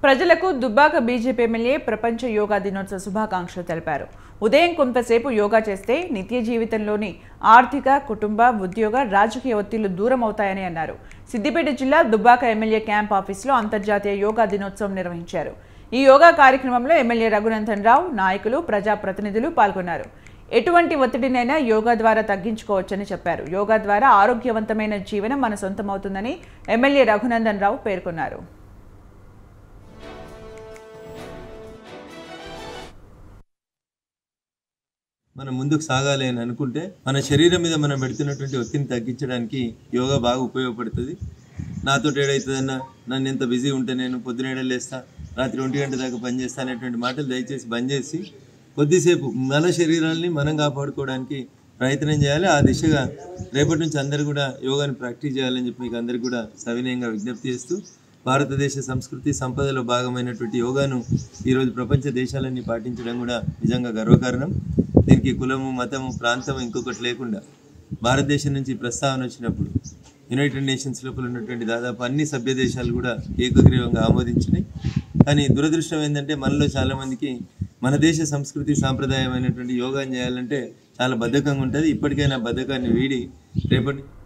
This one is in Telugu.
ప్రజలకు దుబ్బాక బీజేపీ ఎమ్మెల్యే ప్రపంచ యోగా దినోత్సవ శుభాకాంక్షలు తెలిపారు ఉదయం కొంతసేపు యోగా చేస్తే నిత్య జీవితంలోని ఆర్థిక కుటుంబ ఉద్యోగ రాజకీయ ఒత్తిళ్లు దూరం అవుతాయని అన్నారు సిద్దిపేట జిల్లా దుబ్బాక ఎమ్మెల్యే క్యాంప్ ఆఫీసులో అంతర్జాతీయ యోగా దినోత్సవం నిర్వహించారు ఈ యోగా కార్యక్రమంలో ఎమ్మెల్యే రఘునందన్ రావు నాయకులు ప్రజాప్రతినిధులు పాల్గొన్నారు ఎటువంటి ఒత్తిడినైనా యోగా ద్వారా తగ్గించుకోవచ్చని చెప్పారు యోగా ద్వారా ఆరోగ్యవంతమైన జీవనం మన సొంతమవుతుందని ఎమ్మెల్యే రఘునందన్ రావు పేర్కొన్నారు మనం ముందుకు సాగాలి అని అనుకుంటే మన శరీరం మీద మనం పెడుతున్నటువంటి ఒత్తిడిని తగ్గించడానికి యోగా బాగా ఉపయోగపడుతుంది నాతో ఏడవుతుందన్నా నన్ను ఎంత బిజీ ఉంటే నేను పొద్దునేడ లేస్తా రాత్రి ఒంటి గంట దాకా పనిచేస్తా అనేటువంటి మాటలు దయచేసి బంద్ చేసి కొద్దిసేపు మన శరీరాల్ని మనం కాపాడుకోవడానికి ప్రయత్నం చేయాలి ఆ దిశగా రేపటి నుంచి అందరూ కూడా యోగాని ప్రాక్టీస్ చేయాలని చెప్పి మీకు అందరికీ కూడా సవినయంగా విజ్ఞప్తి చేస్తూ భారతదేశ సంస్కృతి సంపదలో భాగమైనటువంటి యోగాను ఈరోజు ప్రపంచ దేశాలన్నీ పాటించడం కూడా నిజంగా గర్వకారణం దీనికి కులము మతము ప్రాంతం ఇంకొకటి లేకుండా భారతదేశం నుంచి ప్రస్తావన వచ్చినప్పుడు యునైటెడ్ నేషన్స్ లోపల ఉన్నటువంటి దాదాపు అన్ని సభ్య దేశాలు కూడా ఏకగ్రీవంగా ఆమోదించినాయి కానీ దురదృష్టం ఏంటంటే మనలో చాలామందికి మన దేశ సంస్కృతి సాంప్రదాయమైనటువంటి యోగా చేయాలంటే చాలా బద్ధకంగా ఉంటుంది ఇప్పటికైనా బద్ధకాన్ని వీడి రేపటి